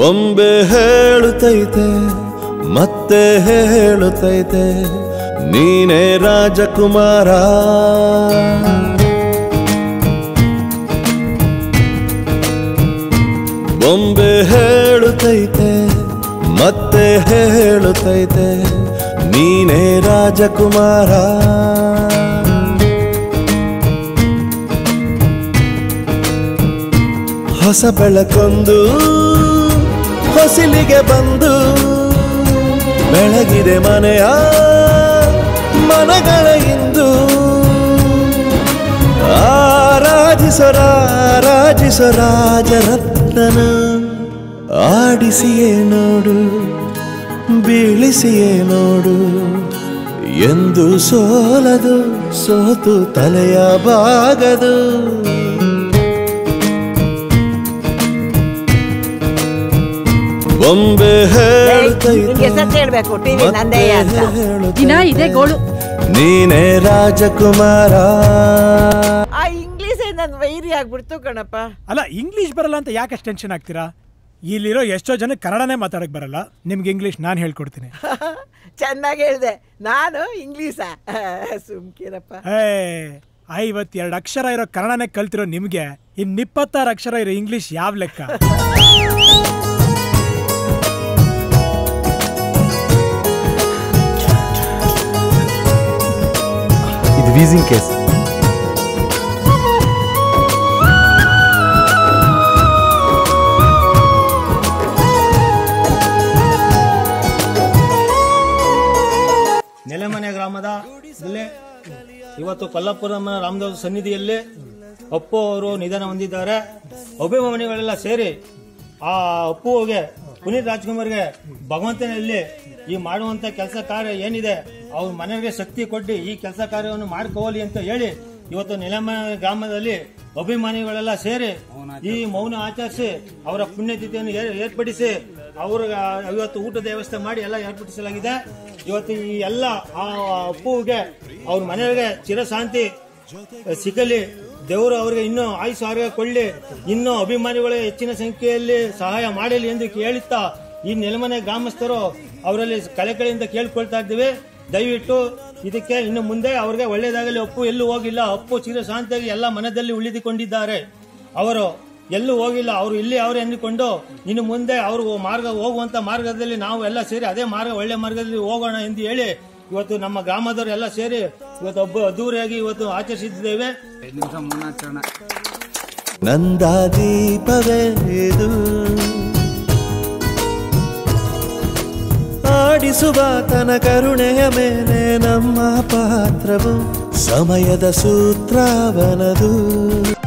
ಬೊಂಬೆ ಹೇಳುತ್ತೈತೆ ಮತ್ತೆ ಹೇಳುತ್ತೈತೆ ನೀನೇ ರಾಜಕುಮಾರ ಬೊಂಬೆ ಹೇಳುತ್ತೈತೆ ಮತ್ತೆ ಹೇಳುತ್ತೈತೆ ನೀನೇ ರಾಜಕುಮಾರ ಹೊಸ ಬೆಳಕೊಂದು ಹೊಸಿಲಿಗೆ ಬಂದು ಬೆಳಗಿದೆ ಮನೆಯ ಮನಗಳ ಇಂದು ಆರಾಜಿಸರಾರಾಜಿಸ ರಾಜರತ್ನನ ಆಡಿಸಿಯೇ ನೋಡು ಬೀಳಿಸಿಯೇ ನೋಡು ಎಂದು ಸೋಲದು ಸೋತು ತಲೆಯ ಬಾಗದು ಬೊಂಬೆ ನಿಂಗೆ ಹೇಳುತ್ತೈತೆ ಹೆಸರು ಹೇಳ್ಬೇಕು ಟಿವಿ ನಂದೇ ಅಂತ ದಿನ ಇದೇ ಗೋಳು ನೀನೇ ರಾಜಕುಮಾರ ಆ ಇಂಗ್ಲೀಷೇ ನನ್ ವೈರಿ ಆಗ್ಬಿಡ್ತು ಕಣಪ್ಪ ಅಲ್ಲ ಇಂಗ್ಲಿಷ್ ಬರಲ್ಲ ಅಂತ ಯಾಕೆ ಟೆನ್ಷನ್ ಆಗ್ತೀರಾ ಇಲ್ಲಿರೋ ಎಷ್ಟೋ ಜನ ಕನ್ನಡನೇ ಮಾತಾಡಕ್ ಬರಲ್ಲ ನಿಮ್ಗೆ ಇಂಗ್ಲಿಷ್ ನಾನು ಹೇಳ್ಕೊಡ್ತೀನಿ ಚೆನ್ನಾಗಿ ಹೇಳ್ದೆ ನಾನು ಇಂಗ್ಲೀಷ ಸುಮ್ಕಿರಪ್ಪ ಏ ಐವತ್ತೆರಡು ಅಕ್ಷರ ಇರೋ ಕನ್ನಡನೇ ಕಲ್ತಿರೋ ನಿಮ್ಗೆ ಇನ್ ಇಪ್ಪತ್ತಾರು ಅಕ್ಷರ ಇರೋ ಇಂಗ್ಲಿಷ್ ಯಾವ ಲೆಕ್ಕ ಇದು ವೀಸಿಂಗ್ ಕೇಸ್ ನೆಲೆಮನೆ ಗ್ರಾಮದ ಜಿಲ್ಲೆ ಇವತ್ತು ಕೊಲ್ಲಾಪುರಂ ರಾಮದೇವ ಸನ್ನಿಧಿಯಲ್ಲಿ ಅಪ್ಪು ಅವರು ನಿಧನ ಹೊಂದಿದ್ದಾರೆ ಅಭಿಮಾನಿಗಳೆಲ್ಲ ಸೇರಿ ಆ ಅಪ್ಪುಗೆ ಪುನೀತ್ ರಾಜ್ಕುಮಾರ್ಗೆ ಭಗವಂತನಲ್ಲಿ ಈ ಮಾಡುವಂತ ಕೆಲಸ ಕಾರ್ಯ ಏನಿದೆ ಅವ್ರ ಮನೆಗೆ ಶಕ್ತಿ ಕೊಟ್ಟು ಈ ಕೆಲಸ ಕಾರ್ಯವನ್ನು ಮಾಡ್ಕೋಲಿ ಅಂತ ಹೇಳಿ ಇವತ್ತು ನೆಲೆಮನೆ ಗ್ರಾಮದಲ್ಲಿ ಅಭಿಮಾನಿಗಳೆಲ್ಲ ಸೇರಿ ಈ ಮೌನ ಆಚರಿಸಿ ಅವರ ಪುಣ್ಯತಿಥಿಯನ್ನು ಏರ್- ಏರ್ಪಡಿಸಿ ಅವ್ರ ಇವತ್ತು ಊಟದ ವ್ಯವಸ್ಥೆ ಮಾಡಿ ಎಲ್ಲ ಏರ್ಪಡಿಸಲಾಗಿದೆ ಇವತ್ತು ಈ ಎಲ್ಲ ಆ ಅಪ್ಪುಗೆ ಅವ್ರ ಮನೆಯವರಿಗೆ ಚಿರಶಾಂತಿ ಸಿಗಲಿ ದೇವರು ಅವರಿಗೆ ಇನ್ನೂ ಆಯುಷ್ ಆರೋಗ್ಯ ಕೊಳ್ಳಿ ಇನ್ನೂ ಅಭಿಮಾನಿಗಳು ಹೆಚ್ಚಿನ ಸಂಖ್ಯೆಯಲ್ಲಿ ಸಹಾಯ ಮಾಡಲಿ ಎಂದು ಕೇಳುತ್ತಾ ಈ ನೆಲಮನೆ ಗ್ರಾಮಸ್ಥರು ಅವರಲ್ಲಿ ಕಳೆಕಳೆಯಿಂದ ಕೇಳ್ಕೊಳ್ತಾ ಇದ್ದೀವಿ ದಯವಿಟ್ಟು ಇದಕ್ಕೆ ಇನ್ನು ಮುಂದೆ ಅವ್ರಿಗೆ ಒಳ್ಳೇದಾಗಲಿ ಅಪ್ಪು ಎಲ್ಲೂ ಹೋಗಿಲ್ಲ ಅಪ್ಪು ಚಿರಶಾಂತಿಯಾಗಿ ಎಲ್ಲ ಮನದಲ್ಲಿ ಉಳಿದುಕೊಂಡಿದ್ದಾರೆ ಅವರು ಎಲ್ಲೂ ಹೋಗಿಲ್ಲ ಅವರು ಇಲ್ಲಿ ಅವರು ಎಂದುಕೊಂಡು ಇನ್ನು ಮುಂದೆ ಅವರು ಮಾರ್ಗ ಹೋಗುವಂತ ಮಾರ್ಗದಲ್ಲಿ ನಾವು ಎಲ್ಲ ಸೇರಿ ಅದೇ ಮಾರ್ಗ ಒಳ್ಳೆ ಮಾರ್ಗದಲ್ಲಿ ಹೋಗೋಣ ಎಂದು ಹೇಳಿ ಇವತ್ತು ನಮ್ಮ ಗ್ರಾಮದವರು ಎಲ್ಲ ಸೇರಿ ಇವತ್ತು ಒಬ್ಬ ಅದ್ದೂರಿಯಾಗಿ ಇವತ್ತು ಆಚರಿಸಿದ್ದೇವೆ ನಂದ ದೀಪವೇ ಇದು ಆಡಿಸುವ ತನ ಕರುಣೆಯ ಮೇಲೆ ನಮ್ಮ ಪಾತ್ರವು ಸಮಯದ ಸೂತ್ರವನದು